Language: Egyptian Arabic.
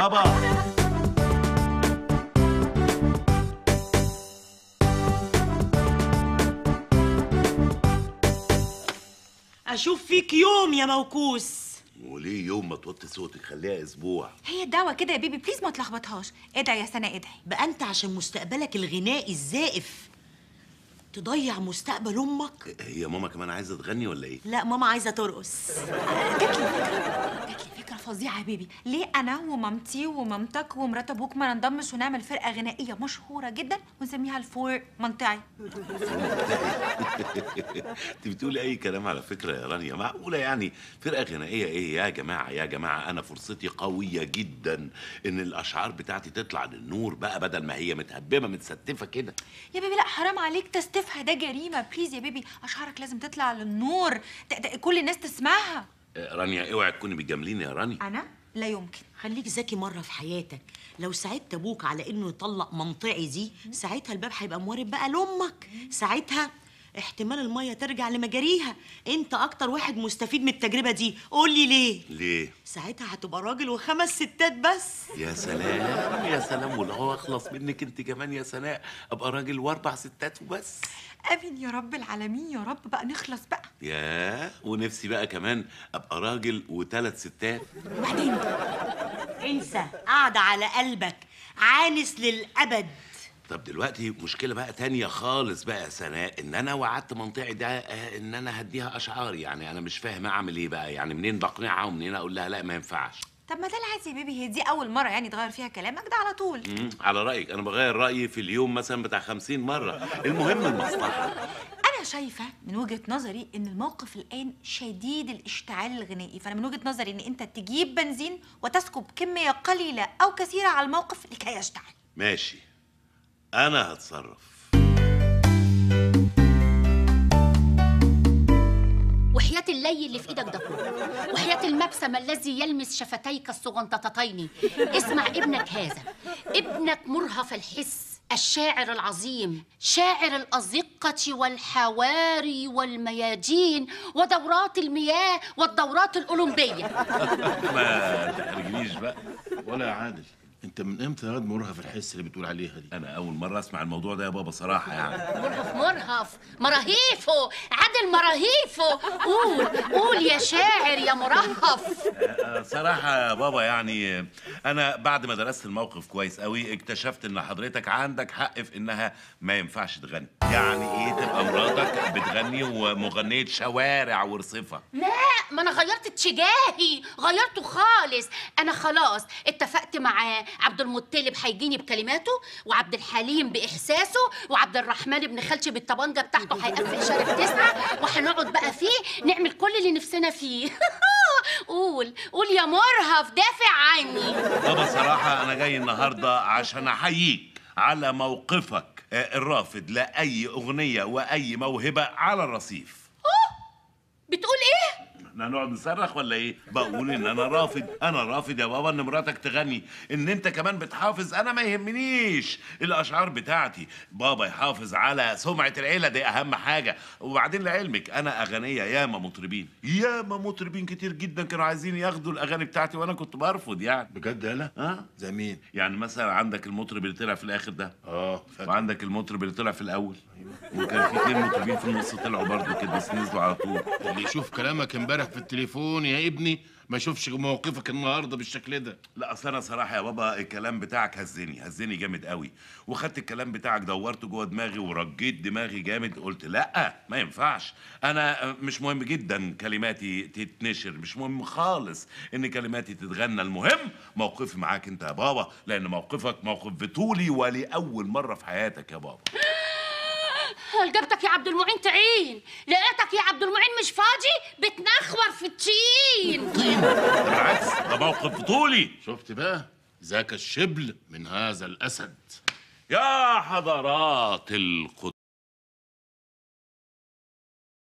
بابا اشوف فيك يوم يا موكوس وليه يوم ما توطي صوتك خليها اسبوع هي الدعوة كده يا بيبي بليز ما تلخبطهاش ادعي يا سنة ادعي بقى انت عشان مستقبلك الغنائي الزائف تضيع مستقبل امك هي ماما كمان عايزه تغني ولا ايه لا ماما عايزه ترقص جات لي فكرة جات لي فكرة فظيعة يا بيبي ليه أنا ومامتي ومامتك ومرات أبوك ما ننضمش ونعمل فرقة غنائية مشهورة جدا ونسميها الفور منطعي انت بتقولي اي كلام على فكره يا رانيا معقوله يعني فرقه غنائيه ايه يا جماعه يا جماعه انا فرصتي قويه جدا ان الاشعار بتاعتي تطلع للنور بقى بدل ما هي متهببه متستفه كده يا بيبي لا حرام عليك تستفها ده جريمة بليز يا بيبي أشعارك لازم تطلع للنور ت- ت- كل الناس تسمعها آه، رانيا اوعي تكوني بتجامليني يا رانيا أنا لا يمكن خليك ذكي مره في حياتك لو ساعدت ابوك على انه يطلق منطقي دي ساعتها الباب هيبقى موارب بقى لامك ساعتها احتمال الميه ترجع لمجاريها انت اكتر واحد مستفيد من التجربه دي قول لي ليه ليه ساعتها هتبقى راجل وخمس ستات بس يا سلام يا سلام ولو اخلص منك انت كمان يا سناء ابقى راجل واربع ستات وبس آمين يا رب العالمين يا رب بقى نخلص بقى يا ونفسي بقى كمان ابقى راجل وثلاث ستات وبعدين انسى قاعده على قلبك عانس للابد طب دلوقتي مشكلة بقى تانية خالص بقى يا سناء ان انا وعدت منطقي ده آه، ان انا هديها اشعار يعني انا مش فاهم اعمل ايه بقى يعني منين بقنعها ومنين اقول لها لا ما ينفعش طب ما ده العادي يا بيبي هي دي أول مرة يعني تغير فيها كلامك ده على طول مم، على رأيك انا بغير رأيي في اليوم مثلا بتاع خمسين مرة المهم المصلحة أنا شايفة من وجهة نظري إن الموقف الآن شديد الاشتعال الغنائي فأنا من وجهة نظري إن أنت تجيب بنزين وتسكب كمية قليلة أو كثيرة على الموقف لكي يشتعل ماشي انا هتصرف وحياة اللي اللي في ايدك ده كله وحياة المبسم الذي يلمس شفتيك الصغنطتين اسمع ابنك هذا ابنك مرهف الحس الشاعر العظيم شاعر الأزقة والحواري والميادين ودورات المياه والدورات الأولمبية ما تحرجنيش بقى ولا يا عادل انت من امتى يا واد مرهف الحس اللي بتقول عليها دي انا اول مرة اسمع الموضوع ده يا بابا صراحة يعني مرهف مرهف مراهيفه عادل مراهيفه قول قول يا شاعر يا مرهف آه، صراحة يا بابا يعني أنا بعد ما درست الموقف كويس قوي اكتشفت إن حضرتك عندك حق في إنها ما ينفعش تغني، يعني إيه تبقى مراتك بتغني ومغنية شوارع ورصفة؟ لا ما انا غيرت اتجاهي غيرته خالص انا خلاص اتفقت مع عبد المطلب هيجيني بكلماته وعبد الحليم باحساسه وعبد الرحمن ابن خالتي بالطبنجه بتاعته هيقفل شارع تسعه وهنقعد بقى فيه نعمل كل اللي نفسنا فيه قول قول يا مرهف دافع عني بابا صراحة أنا جاي النهاردة عشان أحييك على موقفك آه، الرافض لأي أغنية وأي موهبة على الرصيف. بتقول ايه احنا هنقعد نصرخ ولا ايه؟ بقول ان انا رافض، انا رافض يا بابا ان مراتك تغني، ان انت كمان بتحافظ انا ما يهمنيش الاشعار بتاعتي، بابا يحافظ على سمعة العيلة دي اهم حاجة، وبعدين لعلمك انا اغنية ياما مطربين، ياما مطربين كتير جدا كانوا عايزين ياخدوا الاغاني بتاعتي وانا كنت برفض يعني. بجد يالا ها؟ زي مين يعني مثلا عندك المطرب اللي طلع في الاخر ده اه فاكر وعندك المطرب اللي طلع في الاول وكان في اتنين مطربين في النص طلعوا برضه كده بس نزلوا على طول اللي يشوف كلامك امبارح في التليفون يا ابني ما يشوفش موقفك النهارده بالشكل ده لا اصل انا صراحه يا بابا الكلام بتاعك هزني هزني جامد قوي وخدت الكلام بتاعك دورته جوه دماغي ورجيت دماغي جامد قلت لا ما ينفعش انا مش مهم جدا كلماتي تتنشر مش مهم خالص ان كلماتي تتغنى المهم موقفي معاك انت يا بابا لان موقفك موقف بطولي ولاول مره في حياتك يا بابا جبتك يا عبد المعين تعين لقيتك يا عبد المعين مش فاضي بتنخور في التين ده بالعكس ده موقف بطولي شفت بقى ذاك الشبل من هذا الاسد يا حضرات القدس